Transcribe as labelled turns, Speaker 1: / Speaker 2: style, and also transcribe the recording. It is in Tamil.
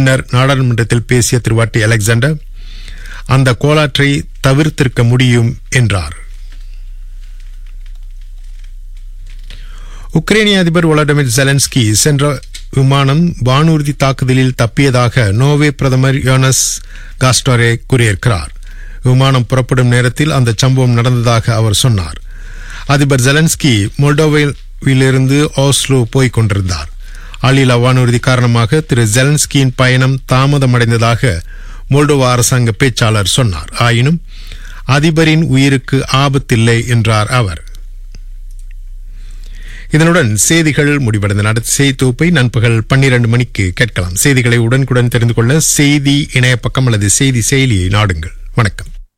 Speaker 1: பின்னர் நாடாளுமன்றத்தில் பேசிய திரு வாட்டி அலெக்சாண்டர் அந்த கோளாற்றை தவிர்த்திருக்க முடியும் என்றார் உக்ரைனிய அதிபர் வொலடிமிர் ஜெலன்ஸ்கி சென்ற விமானம் வானூர்தி தாக்குதலில் தப்பியதாக நோர்வே பிரதமர் யோனஸ் காஸ்டாரே கூறியிருக்கிறார் விமானம் புறப்படும் நேரத்தில் அந்த சம்பவம் நடந்ததாக அவர் சொன்னார் அதிபர் ஜெலன்ஸ்கி மொல்டோவிலிருந்து ஆஸ்லோ போய்க் கொண்டிருந்தார் ஆளில்லா வானூர்தி காரணமாக திரு ஜெலன்ஸ்கியின் பயணம் தாமதமடைந்ததாக மோல்டோவா அரசாங்க பேச்சாளர் சொன்னார் ஆயினும் அதிபரின் உயிருக்கு ஆபத்தில்லை என்றார் அவர் இதனுடன் செய்திகள் முடிவடைந்தன அடுத்த செய்தி தொகுப்பை நண்பகல் பன்னிரண்டு மணிக்கு கேட்கலாம் செய்திகளை உடனுக்குடன் தெரிந்து கொள்ள செய்தி இணைய பக்கம் அல்லது செய்தி செயலியை நாடுங்கள் வணக்கம்